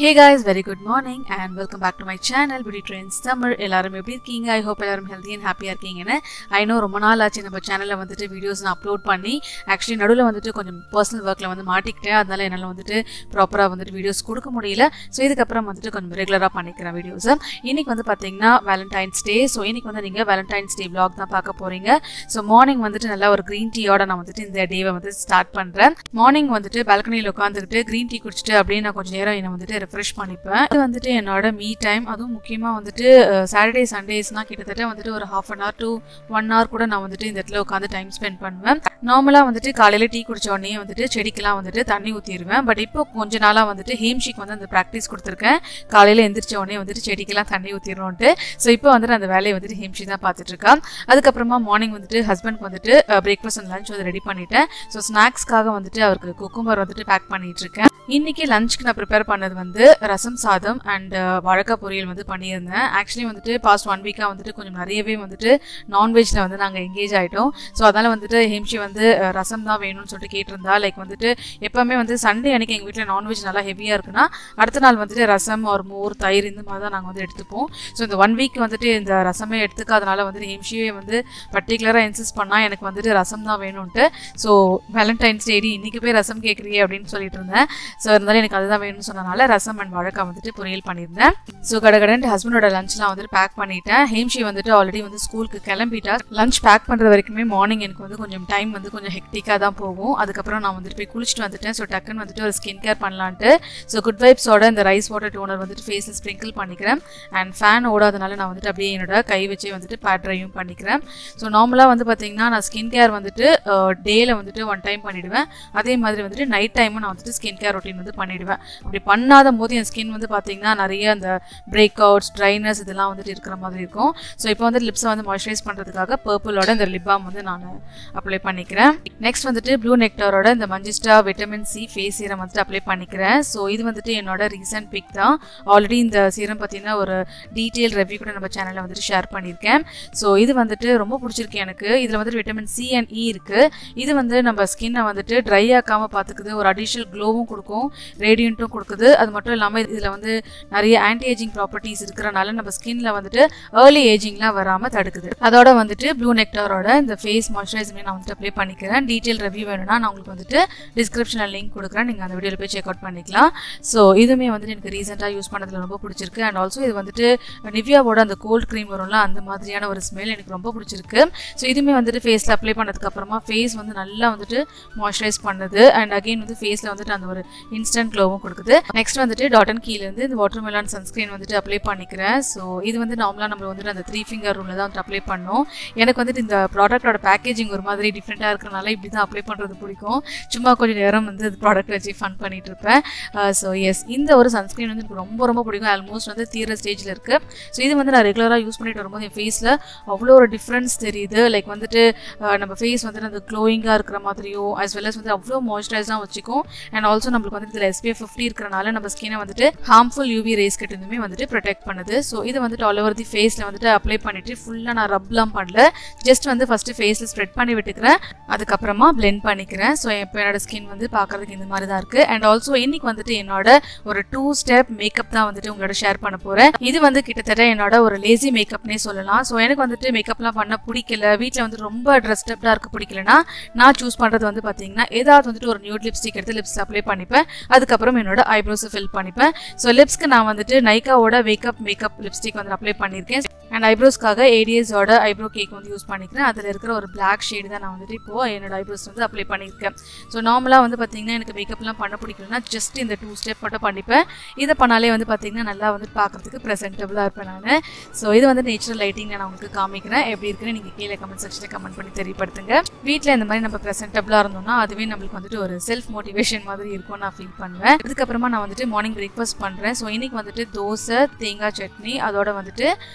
hey guys very good morning and welcome back to my channel PD trends Tamil எல்லாரும் எப்படி இருக்கீங்க I hope எல்லாரும் healthy and ஹாப்பியாக இருக்கீங்கன்னு ஐ நோ ரொம்ப நாள் ஆச்சு நம்ம சேனலில் வந்துட்டு வீடியோஸ் நான் அப்லோட் பண்ணி ஆக்சுவலி நடுவில் வந்துட்டு கொஞ்சம் பர்சனல் ஒர்க்கில் வந்து மாட்டிக்கிட்டேன் அதனால என்னால் வந்துட்டு ப்ராப்பராக வந்துட்டு வீடியோஸ் கொடுக்க முடியல ஸோ இதுக்கப்புறம் வந்துட்டு கொஞ்சம் ரெகுலராக பண்ணிக்கிறேன் வீடியோஸை இன்னைக்கு வந்து பார்த்தீங்கன்னா வேலண்டைன்ஸ் டே ஸோ இன்னைக்கு வந்து நீங்கள் வேலண்டைன்ஸ் டே vlog தான் பார்க்க போகிறீங்க ஸோ மார்னிங் வந்துட்டு நல்லா ஒரு க்ரீன் டீயோட நான் வந்துட்டு இந்த டேவை வந்து ஸ்டார்ட் பண்ணுறேன் மார்னிங் வந்துட்டு பால்கனியில் உட்காந்துக்கிட்டு க்ரீன் டீ குடிச்சிட்டு அப்படியே நான் கொஞ்சம் நேரம் என்னை வந்துட்டு ரெஃப்ரெஷ் பண்ணிப்பேன் இது வந்துட்டு என்னோட மீ டைம் அதுவும் முக்கியமாக வந்துட்டு சாட்டர்டே சண்டேஸ்னால் கிட்டத்தட்ட வந்துட்டு ஒரு half an hour to one hour கூட நான் வந்துட்டு இந்த இடத்துல உட்காந்து டைம் ஸ்பெண்ட் பண்ணுவேன் நார்மலாக வந்துட்டு காலையில் டீ குடிச்ச உடனே வந்துட்டு செடிக்கெல்லாம் வந்துட்டு தண்ணி ஊற்றிடுவேன் பட் இப்போ கொஞ்ச நாளாக வந்துட்டு ஹேம்ஷிக்கு வந்து அந்த ப்ராக்டிஸ் கொடுத்துருக்கேன் காலையில் எந்திரிச்ச உடனே வந்துட்டு செடிக்கெல்லாம் தண்ணி ஊற்றிடுவோன்ட்டு ஸோ இப்போ வந்துட்டு அந்த வேலையை வந்துட்டு ஹேம்ஷி தான் பார்த்துட்டு இருக்கா அதுக்கப்புறமா மார்னிங் வந்துட்டு ஹஸ்பண்ட் வந்துட்டு பிரேக்ஃபாஸ்ட் அண்ட் லஞ்ச் வந்து ரெடி பண்ணிட்டேன் ஸோ ஸ்நாக்ஸ்க்காக வந்துட்டு அவருக்கு குக்கும்பர் வந்துட்டு பேக் பண்ணிட்டு இருக்கேன் இன்னைக்கு லஞ்சுக்கு நான் ப்ரிப்பேர் பண்ணது வந்து ரசம் சாதம் அண்ட் வாழைக்காய் பொரியல் வந்து பண்ணியிருந்தேன் ஆக்சுவலி வந்துட்டு பாஸ்ட் ஒன் வீக்காக வந்துட்டு கொஞ்சம் நிறையவே வந்துட்டு நான்வெஜ்ல வந்து நாங்கள் எங்கேஜ் ஆகிட்டோம் ஸோ அதனால் வந்துட்டு ஹேம்ஷி வந்து அஹ், ரசம் தான் வேணும்னு சொல்லிட்டு கேட்டிருந்தா லைக் வந்துட்டு எப்போவுமே வந்து சண்டே அன்னைக்கு எங்கள் வீட்டில் நான்வெஜ் நல்லா ஹெவியாக இருக்குன்னா அடுத்த நாள் வந்துட்டு ரசம் ஒரு மோர் தயிர் இந்த மாதிரி தான் நாங்கள் வந்து எடுத்துப்போம் ஸோ இந்த ஒன் வீக் வந்துட்டு இந்த ரசமே எடுத்துக்காதனால வந்துட்டு ஹேம்ஷியே வந்து பர்டிகுலராக இன்சிஸ்ட் பண்ணால் எனக்கு வந்துட்டு ரசம் தான் வேணும்ன்ட்டு ஸோ வேலண்டைன்ஸ் டேடி இன்னைக்கு போய் ரசம் கேட்குறியே அப்படின்னு சொல்லிட்டு இருந்தேன் ஸோ இருந்தாலும் எனக்கு அதுதான் வேணும்னு சொன்னனால ரசம் அண்ட் வாழைக்காய் வந்துட்டு பொரியல் பண்ணியிருந்தேன் ஸோ கடகடன்ட்டு ஹஸ்பண்டோட லஞ்ச்லாம் வந்துட்டு பேக் பண்ணிட்டேன் ஹேம்ஷி வந்துட்டு ஆல்ரெடி வந்து ஸ்கூலுக்கு கிளம்பிட்டா லஞ்ச் பேக் பண்ணுறது வரைக்குமே மார்னிங் எனக்கு வந்து கொஞ்சம் டைம் வந்து கொஞ்சம் ஹெக்டிக்காக தான் போகும் அதுக்கப்புறம் நான் வந்துட்டு போய் குளிச்சுட்டு வந்துட்டேன் ஸோ டக்குன்னு வந்துட்டு ஒரு ஸ்கின் கேர் பண்ணலான்ட்டு ஸோ குட் வைப்ஸோட இந்த ரைஸ் வாட்டர் டோனர் வந்துட்டு ஃபேஸில் ஸ்ப்ரிங்கிள் பண்ணிக்கிறேன் அண்ட் ஃபேன் ஓடாதனால நான் வந்துட்டு அப்படியே என்னோட கை வச்சே வந்துட்டு பேட் ட்ரையும் பண்ணிக்கிறேன் ஸோ நார்மலாக வந்து பார்த்தீங்கன்னா நான் ஸ்கின் கேர் வந்துட்டு டேயில் வந்துட்டு ஒன் டைம் பண்ணிடுவேன் அதே மாதிரி வந்துட்டு நைட் டைமும் நான் வந்துட்டு ஸ்கின் கேர் ரொட்டீன் வந்து பண்ணிடுவேன் அப்படி பண்ணாத போது என் ஸ்கின் வந்து பார்த்தீங்கன்னா நிறைய அந்த பிரேக் அவுட்ஸ் ட்ரைனஸ் இதெல்லாம் வந்துட்டு இருக்கிற மாதிரி இருக்கும் ஸோ இப்போ வந்து லிப்ஸை வந்து மாய்ஸ்சரைஸ் பண்ணுறதுக்காக பர்பிளோட இந்த லிப் பாம் வந்து நான் அப்ளை பண்ணிக்கிறேன் நெக்ஸ்ட் வந்துட்டு ப்ளூ நெக்டாரோட இந்த மஞ்சிஸ்டா விட்டமின் சி ஃபேஸ் சீரம் வந்துட்டு அப்ளை பண்ணிக்கிறேன் ஸோ இது வந்துட்டு என்னோட ரீசன்ட் பிக் தான் ஆல்ரெடி இந்த சீரம் பார்த்தீங்கன்னா ஒரு டீட்டெயில் ரிவ்யூ கூட நம்ம சேனலில் வந்துட்டு ஷேர் பண்ணியிருக்கேன் ஸோ இது வந்துட்டு ரொம்ப பிடிச்சிருக்கு எனக்கு இதில் வந்துட்டு விட்டமின் சி அண்ட் இ இருக்குது இது வந்து நம்ம ஸ்கின்னை வந்துட்டு ட்ரை ஆக்காமல் பார்த்துக்குது ஒரு அடிஷ்னல் க்ளோவும் கொடுக்கும் ரேடியண்ட்டும் கொடுக்குது அது மட்டும் இல்லாமல் இதில் வந்து நிறைய ஆன்டி ஏஜிங் ப்ராப்பர்ட்டிஸ் இருக்கிறனால நம்ம ஸ்கின்ல வந்துட்டு ஏர்லி ஏஜிங்லாம் வராமல் தடுக்குது அதோட வந்துட்டு ப்ளூ நெக்டாரோட இந்த ஃபேஸ் மாய்ஸ்சரைசருமே நான் வந்துட்டு அப்ளை பண்ணிக்கிறேன் டீட்டெயில் ரிவ்யூ வேணும்னா நான் உங்களுக்கு வந்துட்டு டிஸ்கிரிப்ஷனில் லிங்க் கொடுக்குறேன் நீங்கள் அந்த வீடியோவில் போய் செக் அவுட் பண்ணிக்கலாம் ஸோ இதுவுமே வந்துட்டு எனக்கு ரீசெண்டாக யூஸ் பண்ணதில் ரொம்ப பிடிச்சிருக்கு அண்ட் ஆல்சோ இது வந்துட்டு நிவ்யாவோட அந்த கோல்ட் க்ரீம் வரும்ல அந்த மாதிரியான ஒரு ஸ்மெல் எனக்கு ரொம்ப பிடிச்சிருக்கு ஸோ இதுவுமே வந்துட்டு ஃபேஸில் அப்ளை பண்ணதுக்கு அப்புறமா ஃபேஸ் வந்து நல்லா வந்துட்டு மாய்ஸ்சரைஸ் பண்ணுது அண்ட் அகைன் வந்து ஃபேஸில் வந்துட்டு அந்த ஒரு இன்ஸ்டன்ட் க்ளோவும் கொடுக்குது நெக்ஸ்ட் வந்துட்டு டாட்டன் கீழேருந்து இந்த வாட்டர் மெலான் சன்ஸ்க்ரீன் வந்துட்டு அப்ளை பண்ணிக்கிறேன் ஸோ இது வந்து நார்மலாக நம்ம வந்துட்டு அந்த த்ரீ ஃபிங்கர் ரூலில் தான் வந்துட்டு அப்ளை பண்ணோம் எனக்கு வந்துட்டு இந்த ப்ராடக்ட்டோட பேக்கேஜிங் ஒரு மாதிரி டிஃப்ரெண்ட்டாக இருக்கிறனால இப்படி தான் அப்ளை பண்ணுறது பிடிக்கும் சும்மா கொஞ்சம் நேரம் வந்து இந்த ப்ராடக்ட் வச்சு ஃபன் பண்ணிட்டு இருப்பேன் ஸோ எஸ் இந்த ஒரு சன்ஸ்க்ரீன் வந்து எனக்கு ரொம்ப ரொம்ப பிடிக்கும் ஆல்மோஸ்ட் வந்து தீர ஸ்டேஜில் இருக்குது ஸோ இது வந்து நான் ரெகுலராக யூஸ் பண்ணிட்டு வரும்போது என் ஃபேஸில் அவ்வளோ ஒரு டிஃப்ரென்ஸ் தெரியுது லைக் வந்துட்டு அஹ், நம்ம ஃபேஸ் வந்துட்டு அந்த க்ளோயிங்காக இருக்கிற மாதிரியோ as well as வந்து அவ்வளோ மாய்ஸ்சரைஸாக வச்சுக்கும் அண்ட் ஆல்சோ நம்மளுக்கு வந்துட்டு இதில் எஸ்பிஎஃப் ஃபிஃப்டி இருக்கிறனால நம்ம ஸ்கினை வந்துட்டு ஹார்ம்ஃபுல் யூவி ரேஸ் கிட்டேருந்துமே வந்துட்டு ப்ரொடெக்ட் பண்ணுது ஸோ இது வந்துட்டு ஆல் ஓவர் தி ஃபேஸில் வந்துட்டு அப்ளை பண்ணிட்டு ஃபுல்லாக நான் ரப்லாம் பண்ணல ஜஸ்ட் வந்து ஃபஸ்ட்டு ஃபேஸில் ஸ்ப்ரெட் பண்ணி விட்டுக்கிறேன் அதுக்கப்புறமா blend பண்ணிக்கிறேன் ஸோ இப்போ என்னோட ஸ்கின் வந்து பார்க்கறதுக்கு இந்த மாதிரி தான் இருக்குது அண்ட் ஆல்சோ இன்னைக்கு வந்துட்டு என்னோட ஒரு டூ ஸ்டெப் மேக்கப் தான் வந்துட்டு உங்களோட ஷேர் பண்ண போகிறேன் இது வந்து கிட்டத்தட்ட என்னோட ஒரு லேசி மேக்கப்னே சொல்லலாம் ஸோ எனக்கு வந்துட்டு மேக்கப்லாம் பண்ண பிடிக்கல வீட்டில் வந்து ரொம்ப ட்ரெஸ்டப்டாக இருக்க பிடிக்கலனா நான் சூஸ் பண்ணுறது வந்து பார்த்தீங்கன்னா ஏதாவது வந்துட்டு ஒரு நியூட் லிப்ஸ்டிக் எடுத்து லிப்ஸ் அப்ளை பண்ணிப்பேன் அதுக்கப்புறம் என்னோட ஐப்ரோஸை ஃபில் பண்ணிப்பேன் ஸோ லிப்ஸ்க்கு நான் வந்துட்டு நைக்காவோட வேக்கப் மேக்கப் லிப்ஸ்டிக் வந்து அப்ளை பண்ணியிருக்கேன் அண்ட் ஐப்ரோஸ்க்காக ஏடிஎஸோட ஐப்ரோ கேக் வந்து யூஸ் பண்ணிக்கிறேன் அதில் இருக்கிற ஒரு பிளாக் ஷேடு தான் நான் வந்துட்டு இப்போது என்னோட ஐப்ரோஸ் வந்து அப்ளை பண்ணியிருக்கேன் ஸோ நார்மலாக வந்து பார்த்தீங்கன்னா எனக்கு மேக்கப்லாம் பண்ண பிடிக்கலனா ஜஸ்ட் இந்த டூ ஸ்டெப் மட்டும் பண்ணிப்பேன் இதை பண்ணாலே வந்து பார்த்தீங்கன்னா நல்லா வந்து பார்க்கறதுக்கு ப்ரெசென்டபுளாக இருப்பேன் நான் ஸோ இது வந்து நேச்சுரல் லைட்டிங் நான் உங்களுக்கு காமிக்கிறேன் எப்படி இருக்குன்னு நீங்கள் கீழே கமெண்ட் செக்ஷனில் கமெண்ட் பண்ணி தெரியப்படுத்துங்க வீட்டில் இந்த மாதிரி நம்ம ப்ரெசென்டபுளாக இருந்தோம்னா அதுவே நம்மளுக்கு வந்துட்டு ஒரு செல்ஃப் மோட்டிவேஷன் மாதிரி இருக்கும் நான் ஃபீல் பண்ணுவேன் இதுக்கப்புறமா நான் வந்துட்டு மார்னிங் பிரேக்ஃபாஸ்ட் பண்ணுறேன் ஸோ இன்னைக்கு வந்துட்டு தோசை தேங்காய் சட்னி அதோட வந்துட்டு வாழைக்காய்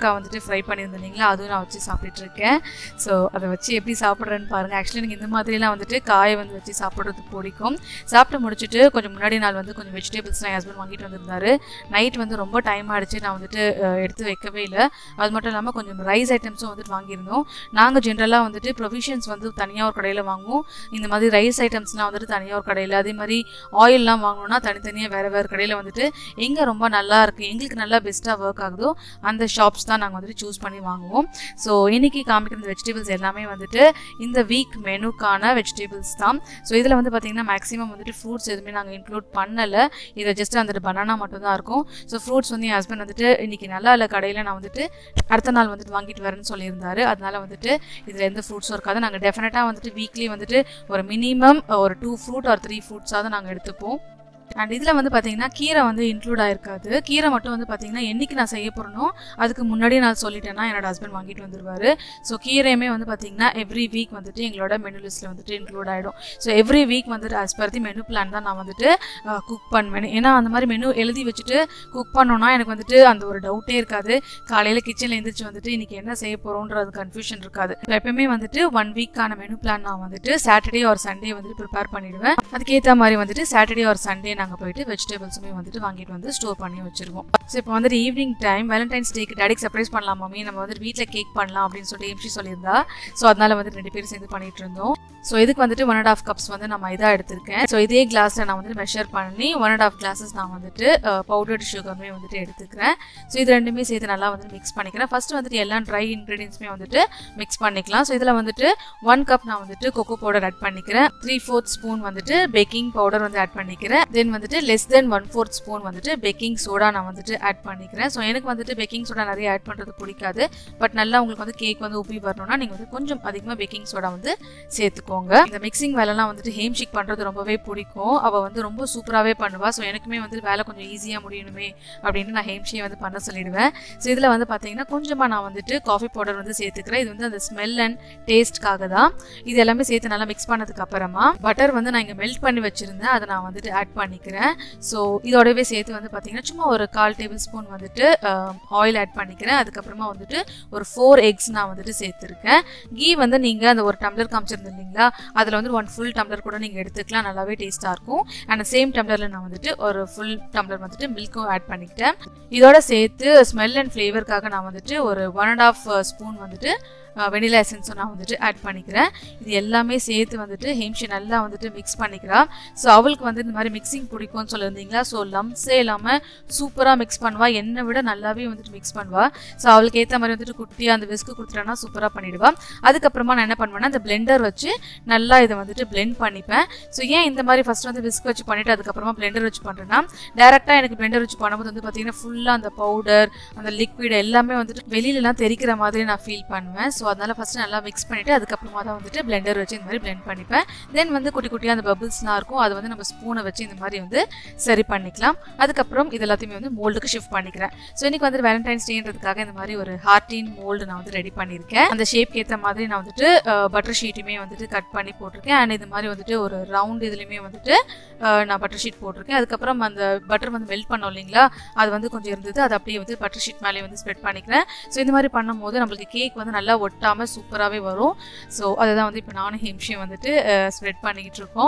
வெண்டைக்காய் வந்துட்டு ஃப்ரை பண்ணியிருந்தேன் இல்லைங்களா அதுவும் நான் வச்சு சாப்பிட்டுட்ருக்கேன் ஸோ அதை வச்சு எப்படி சாப்பிட்றேன்னு பாருங்கள் ஆக்சுவலி எனக்கு இந்த மாதிரிலாம் வந்துட்டு காயை வந்து வச்சு சாப்பிட்றது பிடிக்கும் சாப்பிட்டு முடிச்சுட்டு கொஞ்சம் முன்னாடி நாள் வந்து கொஞ்சம் வெஜிடபிள்ஸ்லாம் என் ஹஸ்பண்ட் வாங்கிட்டு வந்திருந்தாரு நைட் வந்து ரொம்ப டைம் ஆகிடுச்சு நான் வந்துட்டு அஹ், எடுத்து வைக்கவே இல்லை அது மட்டும் இல்லாமல் கொஞ்சம் ரைஸ் ஐட்டம்ஸும் வந்துட்டு வாங்கியிருந்தோம் நாங்கள் ஜென்ரலாக வந்துட்டு ப்ரொவிஷன்ஸ் வந்து தனியாக ஒரு கடையில் வாங்குவோம் இந்த மாதிரி ரைஸ் ஐட்டம்ஸ்லாம் வந்துட்டு தனியாக ஒரு கடையில் அதே மாதிரி ஆயில்லாம் வாங்கணும்னா தனித்தனியாக வேறு வேறு கடையில் வந்துட்டு எங்கே ரொம்ப நல்லா இருக்குது எங்களுக்கு நல்லா பெஸ்ட்டாக ஒர்க் ஆகுதோ அந்த ஷாப்ஸ் தான் நாங்கள் வந்துட்டு சூஸ் பண்ணி வாங்குவோம் ஸோ இன்னைக்கு காமிக்கிற வெஜிடபிள்ஸ் எல்லாமே வந்துட்டு இந்த வீக் மெனுக்கான வெஜிடபிள்ஸ் தான் ஸோ இதில் வந்து பார்த்திங்கன்னா மேக்ஸிமம் வந்துட்டு ஃப்ரூட்ஸ் எதுவுமே நாங்கள் இன்க்ளூட் பண்ணலை இதை ஜஸ்ட் வந்துட்டு பனானா மட்டும் தான் இருக்கும் ஸோ ஃப்ரூட்ஸ் வந்து என் ஹஸ்பண்ட் வந்துட்டு இன்னைக்கு நல்லா இல்லை கடையில் நான் வந்துட்டு அடுத்த நாள் வந்துட்டு வாங்கிட்டு வரேன்னு சொல்லியிருந்தாரு அதனால வந்துட்டு இதில் எந்த ஃப்ரூட்ஸும் இருக்காது நாங்கள் டெஃபினட்டாக வந்துட்டு வீக்லி வந்துட்டு ஒரு மினிமம் ஒரு டூ ஃப்ரூட் ஆர் த்ரீ ஃப்ரூட்ஸாவது நாங்கள் எடுத்துப்போம் அண்ட் இதில் வந்து பார்த்தீங்கன்னா கீரை வந்து இன்க்ளூட் ஆயிருக்காது கீரை மட்டும் வந்து பார்த்தீங்கன்னா என்னைக்கு நான் செய்ய போகிறனோ அதுக்கு முன்னாடியே நான் சொல்லிட்டேன்னா என்னோட ஹஸ்பண்ட் வாங்கிட்டு வந்துருவாரு ஸோ கீரையுமே வந்து பார்த்தீங்கன்னா எவ்ரி வீக் வந்துட்டு எங்களோட மெனு லிஸ்ட்டில் வந்துட்டு இன்க்ளூட் ஆகிடும் ஸோ எவ்ரி வீக் வந்துட்டு as per the menu plan தான் நான் வந்துட்டு குக் பண்ணுவேன் ஏன்னா அந்த மாதிரி மெனு எழுதி வச்சுட்டு குக் பண்ணோன்னா எனக்கு வந்துட்டு அந்த ஒரு டவுட்டே இருக்காது காலையில் கிச்சனில் எழுந்திரிச்சு வந்துட்டு இன்னைக்கு என்ன செய்ய போகிறோன்றது கன்ஃபியூஷன் இருக்காது So, எப்பயுமே வந்துட்டு ஒன் வீக்கான மெனு பிளான் நான் வந்துட்டு சாட்டர்டே ஒரு சண்டே வந்துட்டு ப்ரிப்பேர் பண்ணிடுவேன் அதுக்கேற்ற மாதிரி வந்துட்டு சாட்டர்டே ஒரு சண்டே நாங்கள் போயிட்டு வெஜிடபிள்ஸுமே வந்துட்டு வாங்கிட்டு வந்து ஸ்டோர் பண்ணி வச்சிருவோம் ஸோ இப்போ வந்துட்டு ஈவினிங் டைம் வேலண்டைன்ஸ் டேக்கு டேடிக்கு சர்ப்ரைஸ் பண்ணலாம் மம்மி நம்ம வந்துட்டு வீட்டில் கேக் பண்ணலாம் அப்படின்னு சொல்லிட்டு எம்ஷி சொல்லியிருந்தா ஸோ அதனால வந்துட்டு ரெண்டு பேரும் சேர்ந்து பண்ணிட்டு இருந்தோம் ஸோ இதுக்கு வந்துட்டு ஒன் அண்ட் ஆஃப் கப்ஸ் வந்து நான் மைதா எடுத்திருக்கேன் ஸோ இதே கிளாஸில் நான் வந்துட்டு மெஷர் பண்ணி ஒன் அண்ட் ஆஃப் கிளாஸஸ் நான் வந்துட்டு பவுடர்டு சுகருமே வந்துட்டு எடுத்துக்கிறேன் ஸோ இது ரெண்டுமே சேர்த்து நல்லா வந்துட்டு மிக்ஸ் பண்ணிக்கிறேன் ஃபர்ஸ்ட் வந்துட்டு எல்லா ட்ரை இன்க்ரீடியன்ஸுமே வந்துட்டு மிக்ஸ் பண்ணிக்கலாம் ஸோ இதில் வந்துட்டு ஒன் கப் நான் வந்துட்டு கொக்கோ பவுடர் ஆட் பண்ணிக்கிறேன் த்ரீ ஃபோர்த் ஸ்பூன் வந்துட்டு பேக்கிங் பவுடர் வந்து ஆட் பண்ணிக்கிறேன் தென் வந்துட்டு less than one fourth spoon வந்துட்டு பேக்கிங் சோடா நான் வந்துட்டு ஆட் பண்ணிக்கிறேன் ஸோ எனக்கு வந்துட்டு பேக்கிங் சோடா நிறைய ஆட் பண்ணுறது பிடிக்காது பட் நல்லா உங்களுக்கு வந்து கேக் வந்து உப்பி வரணும்னா நீங்கள் வந்து கொஞ்சம் அதிகமாக பேக்கிங் சோடா வந்து சேர்த்துக்கோங்க இந்த மிக்சிங் வேலைலாம் வந்துட்டு ஹேம்ஷிக் பண்ணுறது ரொம்பவே பிடிக்கும் அவள் வந்து ரொம்ப சூப்பராகவே பண்ணுவா ஸோ எனக்குமே வந்து வேலை கொஞ்சம் ஈஸியாக முடியணுமே அப்படின்னு நான் ஹேம்ஷியை வந்து பண்ண சொல்லிடுவேன் ஸோ இதில் வந்து பார்த்தீங்கன்னா கொஞ்சமாக நான் வந்துட்டு காஃபி பவுடர் வந்து சேர்த்துக்கிறேன் இது வந்து அந்த ஸ்மெல் அண்ட் டேஸ்ட்காக தான் இது எல்லாமே சேர்த்து நல்லா மிக்ஸ் பண்ணதுக்கு அப்புறமா பட்டர் வந்து நான் இங்கே மெல்ட் பண்ணி வச்சுருந்தேன் அதை நான் வந்துட்டு ஆட் பண்ணிக்கிறேன் ஸோ இதோடவே சேர்த்து வந்து பார்த்தீங்கன்னா சும்மா ஒரு கால் டேபிள் ஸ்பூன் வந்துட்டு ஆயில் ஆட் பண்ணிக்கிறேன் அதுக்கப்புறமா வந்துட்டு ஒரு ஃபோர் எக்ஸ் நான் வந்துட்டு சேர்த்துருக்கேன் கீ வந்து நீங்கள் அந்த ஒரு டம்ளர் காமிச்சிருந்தீங்க இல்லைங்களா அதில் வந்து ஒன் ஃபுல் டம்ளர் கூட நீங்கள் எடுத்துக்கலாம் நல்லாவே டேஸ்ட்டாக இருக்கும் அண்ட் சேம் டம்ளரில் நான் வந்துட்டு ஒரு ஃபுல் டம்ளர் வந்துட்டு மில்க்கும் ஆட் பண்ணிக்கிட்டேன் இதோட சேர்த்து ஸ்மெல் அண்ட் ஃப்ளேவருக்காக நான் வந்துட்டு ஒரு ஒன் அண்ட் ஆஃப் ஸ்பூன் வந்துட்டு வெனிலா எசன்ஸும் நான் வந்துட்டு ஆட் பண்ணிக்கிறேன் இது எல்லாமே சேர்த்து வந்துட்டு ஹேம்ஷி நல்லா வந்துட்டு மிக்ஸ் பண்ணிக்கிறா ஸோ அவளுக்கு வந்து இந்த மாதிரி மிக்சிங் பிடிக்கும்னு சொல்லியிருந்தீங்களா ஸோ லம்ஸே இல்லாமல் சூப்பராக மிக்ஸ் பண்ணுவா என்னை விட நல்லாவே வந்துட்டு மிக்ஸ் பண்ணுவா ஸோ அவளுக்கு ஏற்ற மாதிரி வந்துட்டு குட்டியாக அந்த விஸ்க்கு கொடுத்துட்டேன்னா சூப்பராக பண்ணிடுவா அதுக்கப்புறமா நான் என்ன பண்ணுவேன்னா அந்த பிளெண்டர் வச்சு நல்லா இதை வந்துட்டு பிளெண்ட் பண்ணிப்பேன் ஸோ ஏன் இந்த மாதிரி ஃபஸ்ட் வந்து விஸ்க் வச்சு பண்ணிவிட்டு அதுக்கப்புறமா பிளெண்டர் வச்சு பண்ணுறேன்னா டேரெக்டாக எனக்கு பிளெண்டர் வச்சு பண்ணும்போது வந்து பார்த்தீங்கன்னா ஃபுல்லாக அந்த பவுடர் அந்த லிக்விட் எல்லாமே வந்துட்டு வெளியிலலாம் தெரிக்கிற மாதிரி நான் ஃபீல் பண்ணுவேன் ஸோ அதனால ஃபஸ்ட்டு நல்லா மிக்ஸ் பண்ணிவிட்டு அதுக்கப்புறமா தான் வந்துட்டு பிளெண்டர் வச்சு இந்த மாதிரி பிளெண்ட் பண்ணிப்பேன் தென் வந்து குட்டி குட்டியாக அந்த பபிள்ஸ்லாம் இருக்கும் அது வந்து நம்ம ஸ்பூனை வச்சு இந்த மாதிரி வந்து சரி பண்ணிக்கலாம் அதுக்கப்புறம் இது எல்லாத்தையுமே வந்து மோல்டுக்கு ஷிஃப்ட் பண்ணிக்கிறேன் ஸோ இன்னைக்கு வந்து வேலண்டைன்ஸ் டேன்றதுக்காக இந்த மாதிரி ஒரு ஹார்டின் மோல்டு நான் வந்து ரெடி பண்ணியிருக்கேன் அந்த ஷேப்க்கு ஏற்ற மாதிரி நான் வந்துட்டு பட்டர் ஷீட்டுமே வந்துட்டு கட் பண்ணி போட்டிருக்கேன் அண்ட் இது மாதிரி வந்துட்டு ஒரு ரவுண்ட் இதுலையுமே வந்துட்டு அஹ், நான் பட்டர் ஷீட் போட்டிருக்கேன் அதுக்கப்புறம் அந்த பட்டர் வந்து மெல்ட் பண்ணோம் இல்லைங்களா அது வந்து கொஞ்சம் இருந்தது அது அப்படியே வந்து பட்டர் ஷீட் மேலே வந்து ஸ்ப்ரெட் பண்ணிக்கிறேன் ஸோ இந்த மாதிரி பண்ணும்போது நம்மளுக்கு கேக் வந்து நல்லா ஒட்டாமல் சூப்பராகவே வரும் ஸோ அதுதான் வந்து இப்போ நானும் ஹிம்ஷியும் வந்துட்டு ஸ்ப்ரெட் பண்ணிக்கிட்டு இருக்கோம்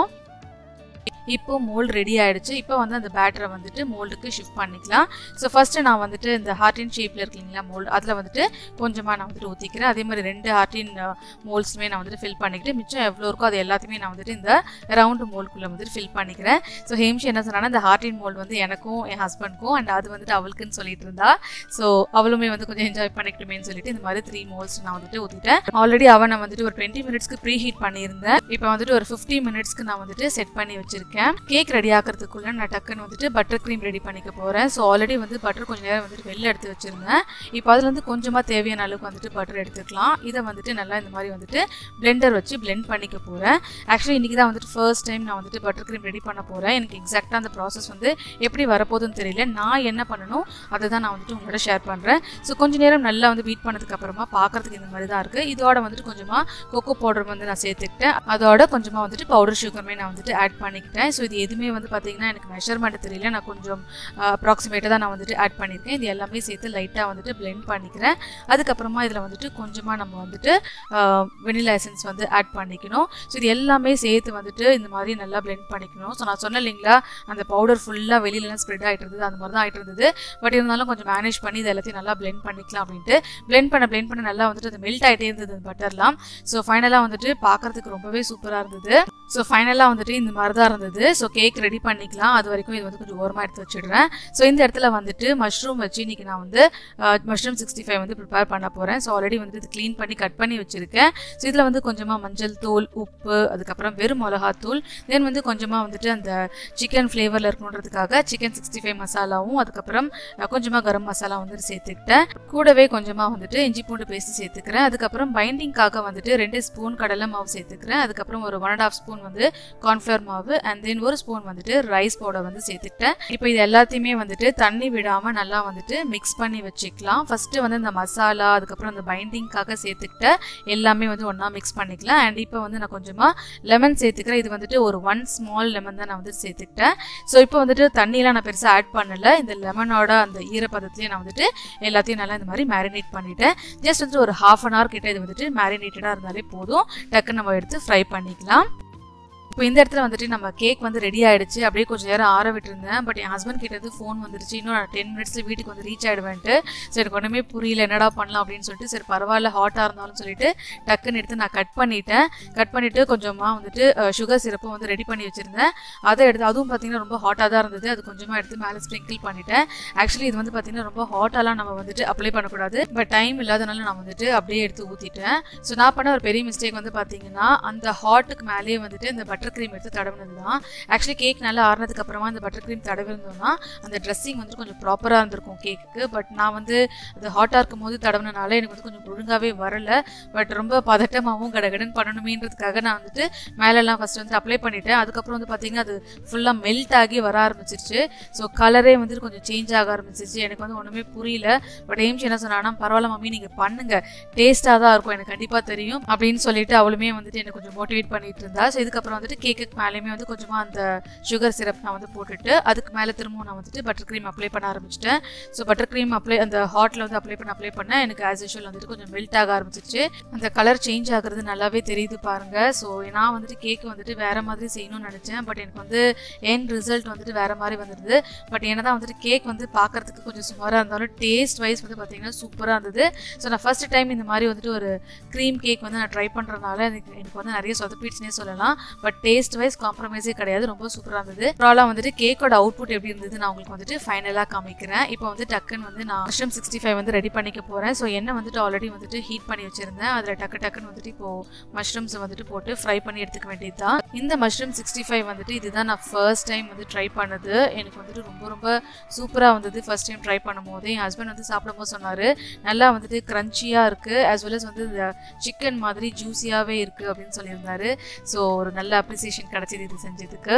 இப்போ மோல்டு ரெடி ஆயிடுச்சு இப்போ வந்து அந்த பேட்டரை வந்துட்டு மோல்டுக்கு ஷிஃப்ட் பண்ணிக்கலாம் ஸோ ஃபஸ்ட்டு நான் வந்துட்டு இந்த ஹார்டின் ஷேப்பில் இருக்கு இல்லைங்களா மோல்டு அதில் வந்துட்டு கொஞ்சமாக நான் வந்துட்டு ஊற்றிக்கிறேன் அதே மாதிரி ரெண்டு ஹார்டின் மோல்ட்ஸுமே நான் வந்துட்டு ஃபில் பண்ணிக்கிட்டு மிச்சம் எவ்வளோ இருக்கோ அது எல்லாத்தையுமே நான் வந்துட்டு இந்த ரவுண்டு மோல்டுக்குள்ளே வந்துட்டு ஃபில் பண்ணிக்கிறேன் ஸோ ஹேம்ஷி என்ன சொன்னான்னா இந்த ஹார்டின் மோல்டு வந்து எனக்கும் என் ஹஸ்பண்ட்க்கும் அண்ட் அது வந்துட்டு அவளுக்குன்னு சொல்லிட்டு இருந்தா ஸோ அவளுமே வந்து கொஞ்சம் என்ஜாய் பண்ணிக்கிட்டுமேன்னு சொல்லிட்டு இந்த மாதிரி த்ரீ மோல்ஸ் நான் வந்துட்டு ஊற்றிட்டேன் ஆல்ரெடி அவன் நான் வந்துட்டு ஒரு டுவெண்ட்டி மினிட்ஸ்க்கு ப்ரீ ஹீட் பண்ணியிருந்தேன் இப்போ வந்துட்டு ஒரு ஃபிஃப்டி மினிட்ஸ்க்கு நான் வந்துட்டு செட் பண்ணி வச்சிருக்கேன் கேக் ரெடி ஆகிறதுக்குள்ள நான் டக்குன்னு வந்துட்டு பட்டர் க்ரீம் ரெடி பண்ணிக்க போகிறேன் ஸோ ஆல்ரெடி வந்து பட்டர் கொஞ்சம் நேரம் வந்துட்டு வெளில எடுத்து வச்சிருந்தேன் இப்போ அதில் வந்து கொஞ்சமாக தேவையான அளவுக்கு வந்துட்டு பட்டர் எடுத்துக்கலாம் இதை வந்துட்டு நல்லா இந்த மாதிரி வந்துட்டு பிளெண்டர் வச்சு பிளெண்ட் பண்ணிக்க போகிறேன் ஆக்சுவலி இன்றைக்கி தான் வந்துட்டு ஃபர்ஸ்ட் டைம் நான் வந்துட்டு பட்டர் க்ரீம் ரெடி பண்ண போகிறேன் எனக்கு எக்ஸாக்டாக அந்த ப்ராசஸ் வந்து எப்படி வரப்போகுதுன்னு தெரியல நான் என்ன பண்ணணும் அதை தான் நான் வந்துட்டு உங்களோட ஷேர் பண்ணுறேன் ஸோ கொஞ்ச நேரம் நல்லா வந்து பீட் பண்ணதுக்கு அப்புறமா பார்க்கறதுக்கு இந்த மாதிரி தான் இருக்குது இதோட வந்துட்டு கொஞ்சமாக கொக்கோ பவுடர் வந்து நான் சேர்த்துக்கிட்டேன் அதோட கொஞ்சமாக வந்துட்டு பவுடர் சுகருமே நான் வந்துட்டு ஆட் பண்ணிக்கிட்டேன் பண்ணிட்டேன் ஸோ இது எதுவுமே வந்து பார்த்தீங்கன்னா எனக்கு மெஷர்மெண்ட் தெரியல நான் கொஞ்சம் அப்ராக்சிமேட்டாக தான் நான் வந்துட்டு ஆட் பண்ணியிருக்கேன் இது எல்லாமே சேர்த்து லைட்டாக வந்துட்டு பிளெண்ட் பண்ணிக்கிறேன் அதுக்கப்புறமா இதில் வந்துட்டு கொஞ்சமாக நம்ம வந்துட்டு வெனிலா எசன்ஸ் வந்து ஆட் பண்ணிக்கணும் ஸோ இது எல்லாமே சேர்த்து வந்துட்டு இந்த மாதிரி நல்லா பிளெண்ட் பண்ணிக்கணும் ஸோ நான் சொன்னேன் இல்லைங்களா அந்த பவுடர் ஃபுல்லாக வெளியிலலாம் ஸ்ப்ரெட் ஆகிட்டு இருந்தது அந்த மாதிரி தான் ஆகிட்டு இருந்தது பட் இருந்தாலும் கொஞ்சம் மேனேஜ் பண்ணி இது எல்லாத்தையும் நல்லா பிளெண்ட் பண்ணிக்கலாம் அப்படின்ட்டு பிளெண்ட் பண்ண பிளெண்ட் பண்ண நல்லா வந்துட்டு அது மெல்ட் ஆகிட்டே இருந்தது அந்த பட்டர்லாம் ஸோ ஃபைனலாக வந்துட்டு பார்க்கறதுக்கு ரொம்பவே சூப்பராக இருந்தது ஸோ ஃபைனலாக வந்துட்டு இந்த மாதிரி தான் இருந்தது ஸோ கேக் ரெடி பண்ணிக்கலாம் அது வரைக்கும் இது வந்து கொஞ்சம் ஓரமாக எடுத்து வச்சிடுறேன் ஸோ இந்த இடத்துல வந்துட்டு மஷ்ரூம் வச்சு இன்னைக்கு நான் வந்து மஷ்ரூம் சிக்ஸ்டி ஃபைவ் வந்து ப்ரிப்பேர் பண்ண போகிறேன் ஸோ ஆல்ரெடி வந்து இது க்ளீன் பண்ணி கட் பண்ணி வச்சுருக்கேன் ஸோ இதில் வந்து கொஞ்சமாக மஞ்சள் தூள் உப்பு அதுக்கப்புறம் வெறும் மிளகாத்தூள் தென் வந்து கொஞ்சமாக வந்துட்டு அந்த சிக்கன் ஃப்ளேவரில் இருக்கணுன்றதுக்காக சிக்கன் சிக்ஸ்டி ஃபைவ் மசாலாவும் அதுக்கப்புறம் கொஞ்சமாக கரம் மசாலா வந்துட்டு சேர்த்துக்கிட்டேன் கூடவே கொஞ்சமாக வந்துட்டு இஞ்சி பூண்டு பேஸ்ட் சேர்த்துக்கிறேன் அதுக்கப்புறம் பைண்டிங்காக வந்துட்டு ரெண்டு ஸ்பூன் கடலை மாவு சேர்த்துக்கிறேன் அதுக்கப்புறம் ஒரு ஒன் அண்ட் ஆஃப் ஸ்பூன் வந்து கார்ன்ஃப்ளவர் மாவு அண்ட் தென் ஒரு ஸ்பூன் வந்துட்டு ரைஸ் பவுடர் வந்து சேர்த்துக்கிட்டேன் இப்போ இது எல்லாத்தையுமே வந்துட்டு தண்ணி விடாமல் நல்லா வந்துட்டு மிக்ஸ் பண்ணி வச்சுக்கலாம் ஃபஸ்ட்டு வந்து இந்த மசாலா அதுக்கப்புறம் அந்த பைண்டிங்காக சேர்த்துக்கிட்ட எல்லாமே வந்து ஒன்றா மிக்ஸ் பண்ணிக்கலாம் அண்ட் இப்போ வந்து நான் கொஞ்சமாக லெமன் சேர்த்துக்கிறேன் இது வந்துட்டு ஒரு ஒன் ஸ்மால் லெமன் தான் நான் வந்து சேர்த்துக்கிட்டேன் ஸோ இப்போ வந்துட்டு தண்ணியெலாம் நான் பெருசாக ஆட் பண்ணலை இந்த லெமனோட அந்த ஈரப்பதத்துலேயே நான் வந்துட்டு எல்லாத்தையும் நல்லா இந்த மாதிரி மேரினேட் பண்ணிட்டேன் ஜஸ்ட் வந்துட்டு ஒரு ஹாஃப் அன் ஹவர் கிட்ட இது வந்துட்டு மேரினேட்டடாக இருந்தாலே போதும் டக்குன்னு நம்ம எடுத்து ஃப்ரை பண்ணிக்கலாம் இப்போ இந்த இடத்துல வந்துட்டு நம்ம கேக் வந்து ரெடி ஆயிடுச்சு அப்படியே கொஞ்சம் நேரம் ஆற விட்டுருந்தேன் பட் என் ஹஸ்பண்ட் கிட்டது ஃபோன் வந்துருச்சு இன்னும் நான் டென் மினிட்ஸில் வீட்டுக்கு வந்து ரீச் ஆகிடுவேன்ட்டு சரி எனக்கு ஒன்றுமே புரியல என்னடா பண்ணலாம் அப்படின்னு சொல்லிட்டு சரி பரவாயில்ல ஹாட்டாக இருந்தாலும் சொல்லிட்டு டக்குன்னு எடுத்து நான் கட் பண்ணிட்டேன் கட் பண்ணிவிட்டு கொஞ்சமாக வந்துட்டு சுகர் சிரப்பும் வந்து ரெடி பண்ணி வச்சுருந்தேன் அதை எடுத்து அதுவும் பார்த்தீங்கன்னா ரொம்ப ஹாட்டாக தான் இருந்தது அது கொஞ்சமாக எடுத்து மேலே ஸ்ப்ரிங்கிள் பண்ணிட்டேன் ஆக்சுவலி இது வந்து பார்த்தீங்கன்னா ரொம்ப ஹாட்டாலாம் நம்ம வந்துட்டு அப்ளை பண்ணக்கூடாது பட் டைம் இல்லாதனால நான் வந்துட்டு அப்படியே எடுத்து ஊற்றிட்டேன் ஸோ நான் பண்ண ஒரு பெரிய மிஸ்டேக் வந்து பார்த்தீங்கன்னா அந்த ஹாட்டுக்கு மேலேயே வந்துட்டு இந்த பட்டர் க்ரீம் எடுத்து தடவுனது தான் ஆக்சுவலி கேக் நல்லா ஆறுனதுக்கு அப்புறமா அந்த பட்டர் க்ரீம் தடவிருந்தோம்னா அந்த ட்ரெஸ்ஸிங் வந்து கொஞ்சம் ப்ராப்பராக இருந்திருக்கும் கேக்குக்கு பட் நான் வந்து அது ஹாட்டாக இருக்கும் போது தடவுனனால எனக்கு வந்து கொஞ்சம் ஒழுங்காகவே வரல பட் ரொம்ப பதட்டமாகவும் கடகடன் பண்ணணுமேன்றதுக்காக நான் வந்துட்டு மேலெல்லாம் ஃபஸ்ட் வந்து அப்ளை பண்ணிட்டேன் அதுக்கப்புறம் வந்து பார்த்தீங்கன்னா அது ஃபுல்லாக மெல்ட் ஆகி வர ஆரம்பிச்சிருச்சு ஸோ கலரே வந்துட்டு கொஞ்சம் சேஞ்ச் ஆக ஆரம்பிச்சிருச்சு எனக்கு வந்து ஒன்றுமே புரியல பட் ஏம்ஸ் என்ன சொன்னான்னா பரவாயில்ல மம்மி நீங்கள் பண்ணுங்க டேஸ்ட்டாக தான் இருக்கும் எனக்கு கண்டிப்பாக தெரியும் அப்படின்னு சொல்லிட்டு அவளுமே வந்துட்டு எனக்கு கொஞ்சம் மோட்டிவேட் பண்ணிட்டு இருந்தா ஸோ இதுக்கப்புறம் வந்துட்டு கேக்குக்கு மேலேயுமே வந்து கொஞ்சமாக அந்த சுகர் சிரப் நான் வந்து போட்டுட்டு அதுக்கு மேலே திரும்பவும் நான் வந்துட்டு பட்டர் க்ரீம் அப்ளை பண்ண ஆரம்பிச்சிட்டேன் ஸோ பட்டர் க்ரீம் அப்ளை அந்த ஹாட்டில் வந்து அப்ளை பண்ண அப்ளை பண்ண எனக்கு ஆஸ் யூஷுவல் வந்துட்டு கொஞ்சம் மெல்ட் ஆக ஆரம்பிச்சிச்சு அந்த கலர் சேஞ்ச் ஆகுறது நல்லாவே தெரியுது பாருங்க ஸோ நான் வந்துட்டு கேக் வந்துட்டு வேற மாதிரி செய்யணும்னு நினச்சேன் பட் எனக்கு வந்து என் ரிசல்ட் வந்துட்டு வேற மாதிரி வந்துருது பட் என்னதான் வந்துட்டு கேக் வந்து பார்க்கறதுக்கு கொஞ்சம் சுமாராக இருந்தாலும் டேஸ்ட் வைஸ் வந்து பார்த்தீங்கன்னா சூப்பராக இருந்தது ஸோ நான் ஃபர்ஸ்ட் டைம் இந்த மாதிரி வந்துட்டு ஒரு க்ரீம் கேக் வந்து நான் ட்ரை பண்ணுறதுனால எனக்கு எனக்கு வந்து நிறைய சொதப்பிடுச்சுனே சொல்லலாம் பட் டேஸ்ட் வைஸ் காம்ப்ரமைஸே கிடையாது ரொம்ப சூப்பராக இருந்தது ப்ராலாம் வந்துட்டு கேக்கோட அவுட்புட் எப்படி இருந்தது நான் உங்களுக்கு வந்துட்டு ஃபைனலாக காமிக்கிறேன் இப்போ வந்து டக்குன்னு வந்து நான் மஷ்ரூம் சிக்ஸ்டி ஃபைவ் வந்து ரெடி பண்ணிக்க போகிறேன் ஸோ எண்ணெய் வந்துட்டு ஆல்ரெடி வந்துட்டு ஹீட் பண்ணி வச்சிருந்தேன் அதில் டக்கு டக்குன்னு வந்துட்டு இப்போ மஷ்ரூம்ஸ் வந்துட்டு போட்டு ஃப்ரை பண்ணி எடுத்துக்க வேண்டியது தான் இந்த மஷ்ரூம் சிக்ஸ்டி ஃபைவ் வந்துட்டு இதுதான் நான் ஃபர்ஸ்ட் டைம் வந்து ட்ரை பண்ணது எனக்கு வந்துட்டு ரொம்ப ரொம்ப சூப்பராக வந்தது ஃபர்ஸ்ட் டைம் ட்ரை பண்ணும்போது என் ஹஸ்பண்ட் வந்து சாப்பிடும்போது சொன்னார் நல்லா வந்துட்டு க்ரன்ச்சியாக இருக்குது ஆஸ் வெல் அஸ் வந்து இந்த சிக்கன் மாதிரி ஜூஸியாகவே இருக்குது அப்படின்னு சொல்லியிருந்தாரு ஸோ ஒரு நல்ல அப்ரிசியேஷன் கிடச்சிது இது செஞ்சதுக்கு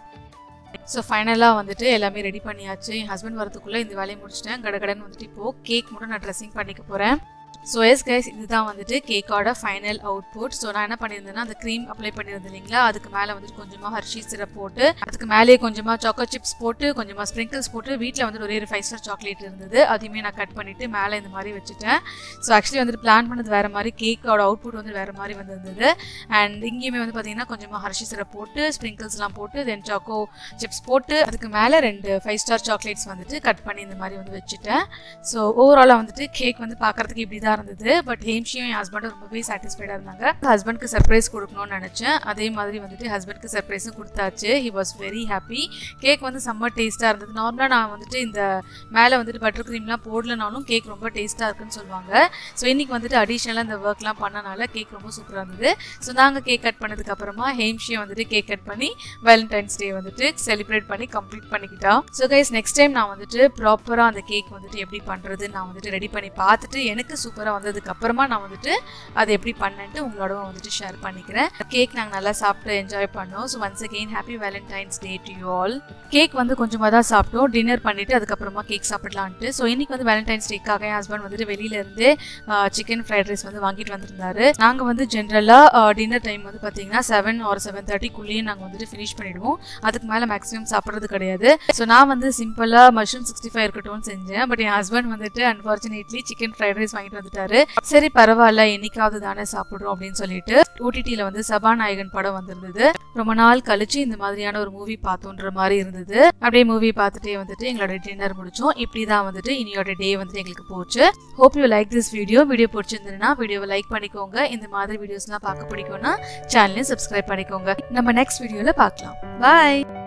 ஸோ ஃபைனலாக வந்துட்டு எல்லாமே ரெடி பண்ணியாச்சு என் ஹஸ்பண்ட் வரதுக்குள்ளே இந்த வேலையை முடிச்சிட்டேன் கடகடன்னு வந்துட்டு இப்போது கேக் மட்டும் நான் ட்ரெஸ்ஸிங் பண்ணிக்க போகிறேன் ஸோ எஸ் கைஸ் இதுதான் வந்துட்டு கேக்கோட ஃபைனல் அவுட்புட் ஸோ நான் என்ன பண்ணியிருந்தேன்னா அந்த க்ரீம் அப்ளை பண்ணியிருந்தேன் இல்லைங்களா அதுக்கு மேலே வந்துட்டு கொஞ்சமாக ஹர்ஷி சிரப் போட்டு அதுக்கு மேலேயே கொஞ்சமாக சாக்கோ சிப்ஸ் போட்டு கொஞ்சமாக ஸ்ப்ரிங்கிள்ஸ் போட்டு வீட்டில் வந்துட்டு ஒரே ஒரு ஃபைவ் ஸ்டார் சாக்லேட் இருந்தது அதையுமே நான் கட் பண்ணிவிட்டு மேலே இந்த மாதிரி வச்சுட்டேன் ஸோ ஆக்சுவலி வந்துட்டு பிளான் பண்ணது வேறு மாதிரி கேக்கோட அவுட்புட் வந்து வேறு மாதிரி வந்திருந்தது அண்ட் இங்கேயுமே வந்து பார்த்தீங்கன்னா கொஞ்சமாக ஹர்ஷி சிரப் போட்டு ஸ்ப்ரிங்கிள்ஸ்லாம் போட்டு தென் சாக்கோ சிப்ஸ் போட்டு அதுக்கு மேலே ரெண்டு ஃபைவ் ஸ்டார் சாக்லேட்ஸ் வந்துட்டு கட் பண்ணி இந்த மாதிரி வந்து வச்சுட்டேன் ஸோ ஓவராலாக வந்துட்டு கேக் வந்து பார்க்கறதுக்கு இப்படி தான் இருந்தது பட் ஹேம்ஷியும் என் ஹஸ்பண்டும் ரொம்பவே சாட்டிஸ்ஃபைடாக இருந்தாங்க ஹஸ்பண்ட்க்கு சர்ப்ரைஸ் கொடுக்கணும்னு நினச்சேன் அதே மாதிரி வந்துட்டு ஹஸ்பண்ட்க்கு சர்ப்ரைஸும் கொடுத்தாச்சு he was very happy cake வந்து செம்ம டேஸ்ட்டாக இருந்தது நார்மலாக நான் வந்துட்டு இந்த மேலே வந்துட்டு பட்டர் க்ரீம்லாம் போடலனாலும் கேக் ரொம்ப டேஸ்ட்டாக இருக்குன்னு சொல்லுவாங்க ஸோ இன்றைக்கி வந்துட்டு அடிஷ்னலாக இந்த ஒர்க்லாம் பண்ணனால கேக் ரொம்ப சூப்பராக இருந்தது ஸோ நாங்கள் கேக் கட் பண்ணதுக்கு அப்புறமா ஹேம்ஷியை வந்துட்டு கேக் கட் பண்ணி வேலண்டைன்ஸ் டே வந்துட்டு செலிப்ரேட் பண்ணி கம்ப்ளீட் பண்ணிக்கிட்டோம் ஸோ கைஸ் நெக்ஸ்ட் டைம் நான் வந்துட்டு ப்ராப்பராக அந்த கேக் வந்துட்டு எப்படி பண்ணுறது நான் வந்துட்டு ரெடி பண்ணி பார்த்துட்டு எனக்கு சூப்பராக சூப்பராக வந்ததுக்கு அப்புறமா நான் வந்துட்டு அதை எப்படி பண்ணேன்ட்டு உங்களோட வந்துட்டு ஷேர் பண்ணிக்கிறேன் கேக் நாங்கள் நல்லா சாப்பிட்டு என்ஜாய் பண்ணோம் so once again happy valentine's day to you all cake வந்து கொஞ்சமாக தான் சாப்பிட்டோம் டின்னர் பண்ணிட்டு அதுக்கப்புறமா கேக் சாப்பிடலான்ட்டு ஸோ இன்னைக்கு வந்து வேலண்டைன்ஸ் டேக்காக என் ஹஸ்பண்ட் வந்துட்டு வெளியில இருந்து சிக்கன் ஃப்ரைட் ரைஸ் வந்து வாங்கிட்டு வந்திருந்தாரு நாங்கள் வந்து ஜென்ரலாக டின்னர் டைம் வந்து பார்த்தீங்கன்னா செவன் ஆர் செவன் தேர்ட்டிக்குள்ளேயே நாங்கள் வந்துட்டு ஃபினிஷ் பண்ணிடுவோம் அதுக்கு மேலே மேக்ஸிமம் சாப்பிட்றது கிடையாது ஸோ நான் வந்து சிம்பிளாக மஷ்ரூம் சிக்ஸ்டி ஃபைவ் இருக்கட்டும்னு செஞ்சேன் பட் என் ஹஸ்பண்ட் வந்துட்டு அன்ஃபார்ச்சுனேட்லி சிக்கன் ஃப்ரைட் ரைஸ் வாங்கிட்டு வந்துட்டாரு சரி பரவாயில்ல என்னைக்காவது தானே சாப்பிட்றோம் அப்படின்னு சொல்லிட்டு ஓடிடியில் வந்து சபாநாயகன் படம் வந்திருந்தது ரொம்ப நாள் கழிச்சு இந்த மாதிரியான ஒரு மூவி பார்த்தோன்ற மாதிரி இருந்தது அப்படியே மூவி பார்த்துட்டே வந்துட்டு எங்களோட டின்னர் முடிச்சோம் இப்படி தான் வந்துட்டு இனியோட டே வந்துட்டு எங்களுக்கு போச்சு hope you like this video video பிடிச்சிருந்ததுன்னா வீடியோவை லைக் பண்ணிக்கோங்க இந்த மாதிரி வீடியோஸ்லாம் பார்க்க பிடிக்கும்னா சேனலையும் சப்ஸ்கிரைப் பண்ணிக்கோங்க நம்ம நெக்ஸ்ட் வீடியோவில் பார்க்கலாம் பாய்